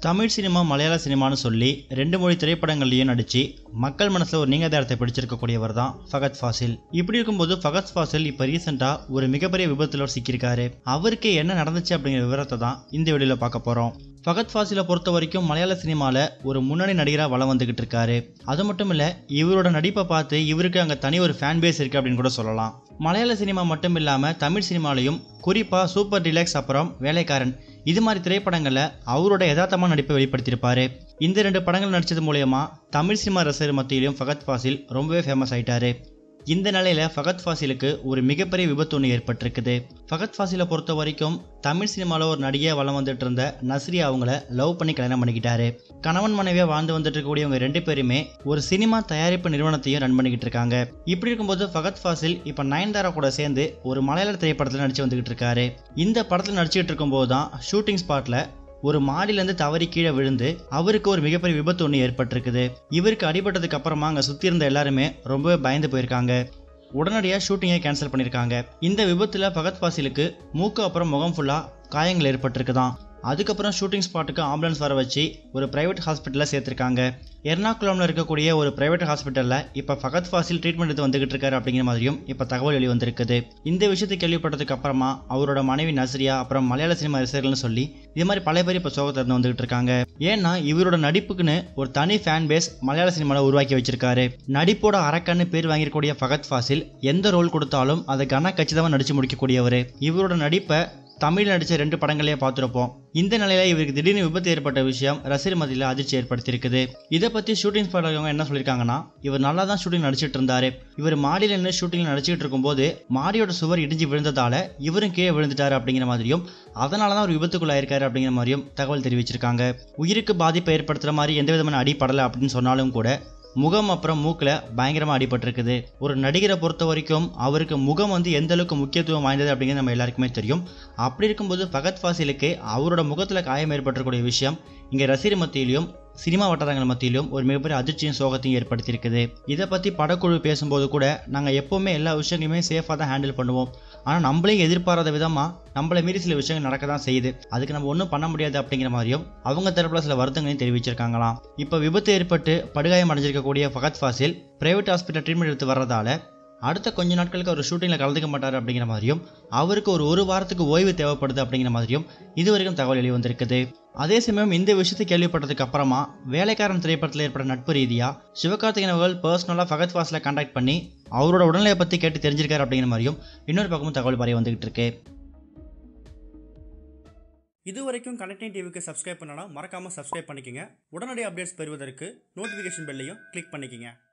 Tamil cinema மலையாள சினிமான்னு சொல்லி ரெண்டு மொழி திரைப்படங்கள்லையும் நடிச்சு மக்கள் மனசுல ஒரு நீங்காதாரத்தை பிடிச்சிருக்கக்கூடியவர் தான் ஃபகத் ஃபாசில் இப்படி இருக்கும்போது ஃபகத் ஃபாசில் இப்போ ரீசெண்டாக ஒரு மிகப்பெரிய விபத்துல சிக்கியிருக்காரு அவருக்கு என்ன நடந்துச்சு அப்படிங்கிற விவரத்தை தான் இந்த வீடியோல பார்க்க போறோம் ஃபகத் ஃபாசிலை பொறுத்த வரைக்கும் மலையாள சினிமாவில் ஒரு முன்னணி நடிகராக வளம் வந்துகிட்டு இருக்காரு அது மட்டும் இல்லை இவரோட நடிப்பை பார்த்து இவருக்கு அங்கே தனி ஒரு ஃபேன் பேஸ் இருக்குது அப்படின்னு கூட சொல்லலாம் மலையாள சினிமா மட்டும் இல்லாமல் தமிழ் சினிமாலையும் குறிப்பாக சூப்பர் டிலக்ஸ் அப்புறம் வேலைக்காரன் இது மாதிரி திரைப்படங்களில் அவரோட யதார்த்தமான நடிப்பை வெளிப்படுத்தியிருப்பாரு இந்த ரெண்டு படங்கள் நடித்தது மூலயமா தமிழ் சினிமா ரசிகர் மத்தியிலும் ஃபகத் ஃபாசில் ரொம்பவே ஃபேமஸ் ஆயிட்டாரு இந்த நிலையில ஃபகத் ஃபாசிலுக்கு ஒரு மிகப்பெரிய விபத்து ஒன்று ஏற்பட்டிருக்குது ஃபகத் ஃபாசிலை பொறுத்த வரைக்கும் தமிழ் சினிமாவில் ஒரு நடிகையா வளம் வந்துட்டு இருந்த நஸ்ரியா அவங்கள லவ் பண்ணி கல்யாணம் பண்ணிக்கிட்டாரு கணவன் மனைவியா வாழ்ந்து வந்துட்டு இருக்கக்கூடியவங்க ரெண்டு பேருமே ஒரு சினிமா தயாரிப்பு நிறுவனத்தையும் ரன் பண்ணிக்கிட்டு இருக்காங்க இப்படி இருக்கும்போது ஃபகத் ஃபாசில் இப்போ நயன்தாரா கூட சேர்ந்து ஒரு மலையாள திரைப்படத்தில் நடிச்சு வந்துகிட்டு இருக்காரு இந்த படத்தில் நடிச்சுக்கிட்டு இருக்கும்போது தான் ஷூட்டிங் ஸ்பாட்ல ஒரு மாடியிலேருந்து தவறி கீழே விழுந்து அவருக்கு ஒரு மிகப்பெரிய விபத்து ஒன்று ஏற்பட்டிருக்குது இவருக்கு அடிபட்டதுக்கு அப்புறமா அங்கே சுற்றி இருந்த எல்லாருமே ரொம்பவே பயந்து போயிருக்காங்க உடனடியாக ஷூட்டிங்கை கேன்சல் பண்ணியிருக்காங்க இந்த விபத்தில் பகத் ஃபாசிலுக்கு மூக்கு அப்புறம் முகம் ஃபுல்லாக காயங்கள் ஏற்பட்டிருக்குதான் அதுக்கப்புறம் ஷூட்டிங் ஸ்பாட்டுக்கு ஆம்புலன்ஸ் வர வச்சு ஒரு பிரைவேட் ஹாஸ்பிட்டலில் சேர்த்துருக்காங்க எர்ணாகுளம்ல இருக்கக்கூடிய ஒரு பிரைவேட் ஹாஸ்பிட்டலில் இப்போ ஃபகத் ஃபாசில் ட்ரீட்மெண்ட் எடுத்து வந்துகிட்டு இருக்காரு அப்படிங்கிற மாதிரியும் இப்போ தகவல் வெளி வந்திருக்குது இந்த விஷயத்தை கேள்விப்பட்டதுக்கு அப்புறமா அவரோட மனைவி நஸ்ரியா அப்புறம் மலையாள சினிமா ரசிகர்கள்னு சொல்லி இது மாதிரி பல பேர் இப்போ சோகத்தை இருந்து வந்துகிட்டு இருக்காங்க ஏன்னா இவரோட நடிப்புக்குன்னு ஒரு தனி ஃபேன் பேஸ் மலையாள சினிமாவில் உருவாக்கி வச்சிருக்காரு நடிப்போட அரக்கன்னு பேர் வாங்கியிருக்கூடிய ஃபகத் ஃபாசில் எந்த ரோல் கொடுத்தாலும் அதை கன கச்சிதமாக நடிச்சு முடிக்கக்கூடியவர் இவரோட நடிப்பை தமிழ் நடித்த ரெண்டு படங்களையே பார்த்துருப்போம் இந்த நிலையில இவருக்கு திடீர்னு விபத்து ஏற்பட்ட விஷயம் ரசிகர் மத்தியில் அதிர்ச்சி ஏற்படுத்தியிருக்குது இதை பற்றி ஷூட்டிங் ஸ்பாட் இருக்கவங்க என்ன சொல்லியிருக்காங்கன்னா இவர் நல்லா தான் ஷூட்டிங் நடிச்சிட்டு இருந்தாரு இவர் மாடியில் நின்று ஷூட்டிங் நடிச்சிட்டு இருக்கும்போது மாடியோட சுவர் இடிஞ்சு விழுந்ததால இவரும் கீழே விழுந்துட்டாரு அப்படிங்கிற மாதிரியும் அதனால தான் ஒரு விபத்துக்குள்ளாயிருக்காரு அப்படிங்கிற மாதிரியும் தகவல் தெரிவிச்சிருக்காங்க உயிருக்கு பாதிப்பை ஏற்படுத்துகிற மாதிரி எந்த விதமான அடிப்படலை அப்படின்னு சொன்னாலும் கூட முகம் அப்புறம் மூக்கில் பயங்கரமாக அடிபட்டிருக்குது ஒரு நடிகரை பொறுத்த வரைக்கும் அவருக்கு முகம் வந்து எந்த அளவுக்கு முக்கியத்துவம் வாய்ந்தது அப்படிங்கிறது நம்ம எல்லாருக்குமே தெரியும் அப்படி இருக்கும்போது ஃபகத் ஃபாசிலுக்கு அவரோட முகத்தில் காயம் ஏற்பட்டிருக்கூடிய விஷயம் இங்கே ரசிகர் மத்தியிலும் சினிமா வட்டாரங்கள் மத்தியிலும் ஒரு மிகப்பெரிய அதிர்ச்சியும் சோகத்தையும் ஏற்படுத்தியிருக்குது இதை பற்றி படக்குழு பேசும்போது கூட நாங்கள் எப்போவுமே எல்லா விஷயங்களையுமே சேஃபாக தான் ஹேண்டில் பண்ணுவோம் ஆனால் நம்மளையும் எதிர்பாராத விதமாக நம்மளை மீறி சில விஷயங்கள் நடக்க தான் செய்யுது அதுக்கு நம்ம ஒன்றும் பண்ண முடியாது அப்படிங்கிற மாதிரியும் அவங்க தரப்புல சில வருத்தங்களையும் தெரிவிச்சிருக்காங்களாம் இப்போ விபத்து ஏற்பட்டு படுகாயம் அடைஞ்சிருக்கக்கூடிய Fahadh Faasil private hospital treatment எடுத்து வர்றதால அடுத்த கொஞ்ச நாட்களுக்கு அவர் ஷூட்டிங்கில் கலந்துக்க மாட்டார் அப்படிங்கிற மாதிரியும் அவருக்கு ஒரு ஒரு வாரத்துக்கு ஓய்வு தேவைப்படுது அப்படிங்கிற மாதிரியும் இது வரைக்கும் தகவல் வெளி வந்திருக்குது அதே சமயம் இந்த விஷயத்தை கேள்விப்பட்டதுக்கு அப்புறமா வேலைக்காரன் திரைப்படத்தில் ஏற்பட்ட நட்பு ரீதியாக சிவகார்த்திகேயன் அவர்கள் பர்சனலாக ஃபகத் ஃபாஸில் கான்டாக்ட் பண்ணி அவரோட உடல்நிலையை பற்றி கேட்டு தெரிஞ்சிருக்காரு அப்படிங்கிற மாதிரியும் இன்னொரு பக்கமும் தகவல் பரவி வந்துகிட்டு இருக்கு இது வரைக்கும் கனெக்டிங் டிவிக்கு சப்ஸ்கிரைப் பண்ணனா மறக்காமல் சப்ஸ்கிரைப் பண்ணிக்கங்க உடனடி அப்டேட்ஸ் பெறுவதற்கு நோட்டிஃபிகேஷன் பெல்லையும் கிளிக் பண்ணிக்கங்க